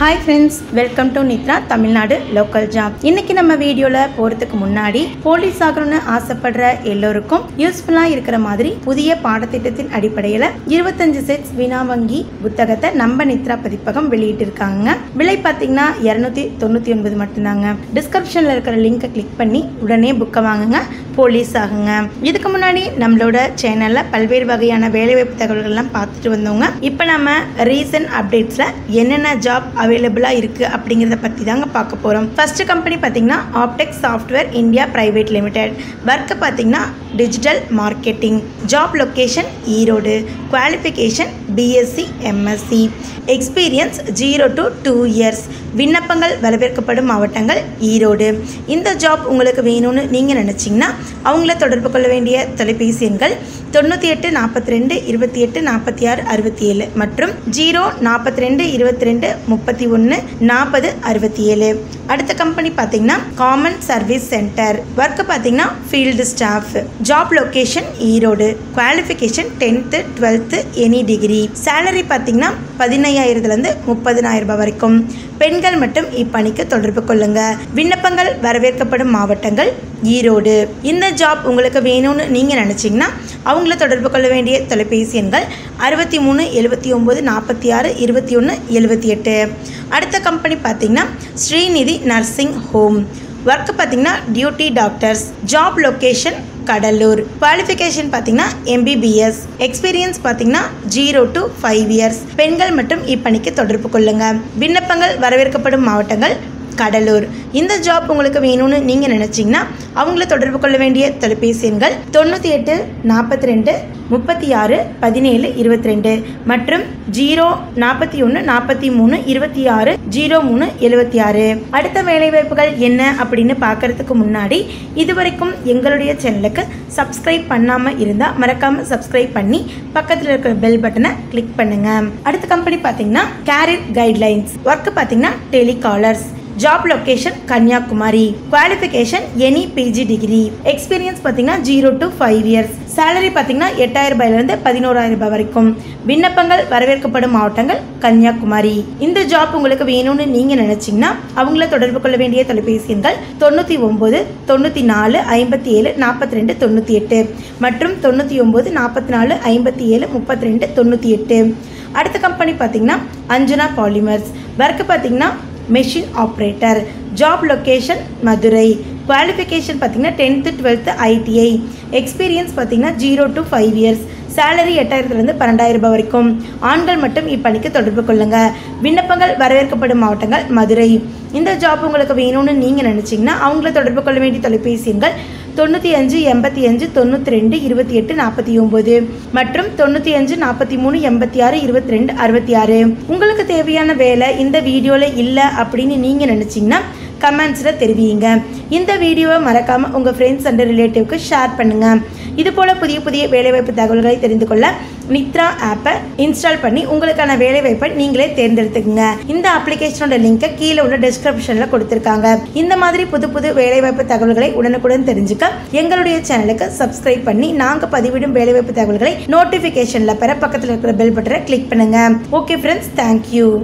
hi friends welcome to Nithra Tamil Nadu local job இன்னைக்கு நம்ம வீடியோவில் போகிறதுக்கு முன்னாடி போலீஸ் ஆகணும்னு ஆசைப்படுற எல்லோருக்கும் யூஸ்ஃபுல்லாக இருக்கிற மாதிரி புதிய பாடத்திட்டத்தின் அடிப்படையில் இருபத்தஞ்சு செட்ஸ் வினா வங்கி புத்தகத்தை நம்ம நித்ரா பதிப்பகம் வெளியிட்டிருக்காங்க விலை பார்த்தீங்கன்னா இரநூத்தி தொண்ணூற்றி ஒன்பது மட்டும்தாங்க டிஸ்கிரிப்ஷனில் இருக்கிற லிங்கை கிளிக் பண்ணி உடனே புக்கை வாங்குங்க போலீஸ் ஆகுங்க இதுக்கு முன்னாடி நம்மளோட சேனலில் பல்வேறு வகையான வேலைவாய்ப்பு தகவல்கள்லாம் பார்த்துட்டு வந்தவங்க இப்போ நம்ம ரீசன்ட் அப்டேட்ஸில் என்னென்ன ஜாப் அவைலபிளாக இருக்குது அப்படிங்கிறத பற்றி தாங்க பார்க்க போகிறோம் ஃபர்ஸ்ட் கம்பெனி பார்த்தீங்கன்னா Aptech software India private limited work பார்த்தீங்கன்னா digital marketing job location Erode qualification BSc MSc experience zero to two years விண்ணப்பங்கள் வரவேற்கப்படும் மாவட்டங்கள் ஈரோடு இந்த ஜாப் உங்களுக்கு வேணும்னு நீங்கள் நினச்சிங்கன்னா அவங்கள தொடர்பு கொள்ள வேண்டிய தொலைபேசி எண்கள் தொண்ணூற்றி எட்டு நாற்பத்தி ரெண்டு இருபத்தி எட்டு நாற்பத்தி ஆறு அறுபத்தி ஏழு மற்றும் ஜீரோ நாற்பத்தி ரெண்டு இருபத்தி ரெண்டு முப்பத்தி ஒன்று நாற்பது அறுபத்தி ஏழு அடுத்த கம்பெனி பார்த்தீங்கன்னா காமன் சர்வீஸ் சென்டர் ஒர்க்கு பார்த்தீங்கன்னா field staff job location Erode qualification tenth twelfth any degree salary பார்த்தீங்கன்னா பதினையாயிரத்துலேருந்து முப்பதினாயிரம் ரூபாய் வரைக்கும் பெண்கள் மட்டும் இப்பணிக்கு தொடர்பு கொள்ளுங்க விண்ணப்பங்கள் வரவேற்கப்படும் மாவட்டங்கள் ஈரோடு இந்த ஜாப் உங்களுக்கு வேணும்னு நீங்கள் நினச்சிங்கன்னா அவங்கள தொடர்பு கொள்ள வேண்டிய தொலைபேசி எண்கள் அறுபத்தி மூணு எழுபத்தி ஒம்பது நாற்பத்தி ஆறு இருபத்தி ஒன்று எழுபத்தி எட்டு அடுத்த கம்பெனி பார்த்தீங்கன்னா ஸ்ரீநிதி நர்சிங் ஹோம் ஒர்க்கு பார்த்தீங்கன்னா duty doctors job location Cuddalore qualification பார்த்தீங்கன்னா எம்பிபிஎஸ் எக்ஸ்பீரியன்ஸ் பார்த்தீங்கன்னா ஜீரோ டு ஃபைவ் இயர்ஸ் பெண்கள் மற்றும் இப்பணிக்கு தொடர்பு கொள்ளுங்க விண்ணப்பங்கள் வரவேற்கப்படும் மாவட்டங்கள் கடலூர் இந்த ஜாப் உங்களுக்கு வேணும்னு நீங்கள் நினச்சிங்கன்னா அவங்கள தொடர்பு கொள்ள வேண்டிய தொலைபேசி எண்கள் தொண்ணூற்றி எட்டு நாற்பத்தி ரெண்டு முப்பத்தி ஆறு பதினேழு இருபத்தி ரெண்டு மற்றும் ஜீரோ நாற்பத்தி ஒன்று நாற்பத்தி மூணு இருபத்தி ஆறு ஜீரோ மூணு எழுபத்தி ஆறு அடுத்த வேலைவாய்ப்புகள் என்ன அப்படின்னு பார்க்கறதுக்கு முன்னாடி இதுவரைக்கும் எங்களுடைய சேனலுக்கு சப்ஸ்கிரைப் பண்ணாமல் இருந்தால் மறக்காமல் சப்ஸ்கிரைப் பண்ணி பக்கத்தில் இருக்கிற பெல் பட்டனை கிளிக் பண்ணுங்க அடுத்த கம்பெனி பார்த்தீங்கன்னா கேரியர் கைட்லைன்ஸ் ஒர்க்கு பார்த்தீங்கன்னா telecallers job location Kanyakumari qualification any PG degree experience பார்த்தீங்கன்னா zero to five years salary பார்த்தீங்கன்னா எட்டாயிரம் ரூபாயிலிருந்து பதினோராயிரம் ரூபாய் வரைக்கும் விண்ணப்பங்கள் வரவேற்கப்படும் மாவட்டங்கள் கன்னியாகுமரி இந்த ஜாப் உங்களுக்கு வேணும்னு நீங்கள் நினச்சிங்கன்னா அவங்கள தொடர்பு கொள்ள வேண்டிய தொலைபேசி எண்கள் தொண்ணூற்றி ஒம்பது தொண்ணூற்றி நாலு ஐம்பத்தி ஏழு நாற்பத்தி ரெண்டு தொண்ணூற்றி எட்டு மற்றும் தொண்ணூற்றி ஒம்பது நாற்பத்தி நாலு ஐம்பத்தி ஏழு முப்பத்தி ரெண்டு தொண்ணூற்றி எட்டு அடுத்த கம்பெனி பார்த்தீங்கன்னா அஞ்சனா பாலிமர்ஸ் ஒர்க்கு பார்த்தீங்கன்னா machine operator job location Madurai qualification பார்த்தீங்கன்னா டென்த்து டுவெல்த்து ஐடிஐ எக்ஸ்பீரியன்ஸ் பார்த்தீங்கன்னா zero to five years salary எட்டாயிரத்துலேருந்து பன்னெண்டாயிரம் ரூபாய் வரைக்கும் ஆண்கள் மட்டும் இப்பணிக்கு தொடர்பு கொள்ளுங்க விண்ணப்பங்கள் வரவேற்கப்படும் மாவட்டங்கள் மதுரை இந்த ஜாப் உங்களுக்கு வேணும்னு நீங்கள் நினச்சிங்கன்னா அவங்கள தொடர்பு கொள்ள வேண்டிய தொலைபேசி எண்கள் தொண்ணூற்றி அஞ்சு எண்பத்தி அஞ்சு தொண்ணூற்றி ரெண்டு இருபத்தி எட்டு நாற்பத்தி ஒம்பது மற்றும் தொண்ணூற்றி அஞ்சு நாற்பத்தி மூணு எண்பத்தி ஆறு இருபத்தி ரெண்டு அறுபத்தி ஆறு உங்களுக்கு தேவையான வேலை இந்த வீடியோவில் இல்லை அப்படின்னு நீங்கள் நினச்சிங்கன்னா கமெண்ட்ஸில் தெரிவிங்க இந்த வீடியோவை மறக்காமல் உங்கள் ஃப்ரெண்ட்ஸ் அண்ட் ரிலேட்டிவ்க்கு ஷேர் பண்ணுங்கள் இது போல் புதிய புதிய வேலைவாய்ப்பு தகவல்களை தெரிந்து கொள்ள நித்ரா ஆப்பை இன்ஸ்டால் பண்ணி உங்களுக்கான வேலைவாய்ப்பை நீங்களே தேர்ந்தெடுத்துக்கங்க இந்த அப்ளிகேஷனோட லிங்கை கீழே உள்ள டிஸ்கிரிப்ஷனில் கொடுத்துருக்காங்க இந்த மாதிரி புது புது வேலைவாய்ப்பு தகவல்களை உடனுக்குடன் தெரிஞ்சுக்க எங்களுடைய சேனலுக்கு சப்ஸ்கிரைப் பண்ணி நாங்கள் பதிவிடும் வேலைவாய்ப்பு தகவல்களை நோட்டிஃபிகேஷனில் பெற பக்கத்தில் இருக்கிற பெல் பட்டனை கிளிக் பண்ணுங்கள் ஓகே ஃப்ரெண்ட்ஸ் தேங்க்யூ